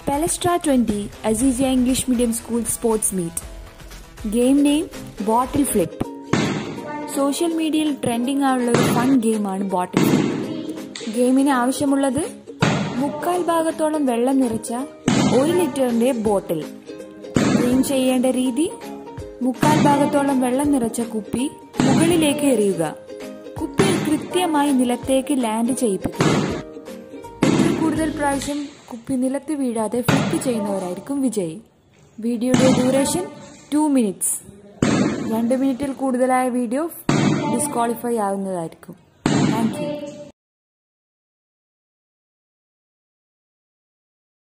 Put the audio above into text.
Palestra 20 Azizia English Medium School Sports Meet. Game name Bottle Flip. Social മീഡിയയിൽ trending ആയുള്ള ഒരു fun ഗെയിമാണ് ബോട്ടിൽ flip ഗെയിമിന് ആവശ്യമുള്ളത് മുക്കാൽ ഭാഗത്തോളം വെള്ളം നിറച്ച ഒരു ലിറ്ററിന്റെ ബോട്ടിൽ ഗെയിം ചെയ്യേണ്ട രീതി മുക്കാൽ ഭാഗത്തോളം വെള്ളം നിറച്ച കുപ്പി മുകളിലേക്ക് എറിയുക കുപ്പി കൃത്യമായി നിലത്തേക്ക് ലാൻഡ് ചെയ്യിപ്പിക്കുക ഏറ്റവും കൂടുതൽ പ്രാവശ്യം കുപ്പി നിലത്ത് വീഴാതെ ഫ്ലിപ്പ് ചെയ്യുന്നവരായിരിക്കും വിജയി വീഡിയോയുടെ ഡ്യൂറേഷൻ ടു മിനിറ്റ്സ് രണ്ട് മിനിറ്റിൽ കൂടുതലായ വീഡിയോ ഡിസ്ക്വാളിഫൈ ആവുന്നതായിരിക്കും താങ്ക് യു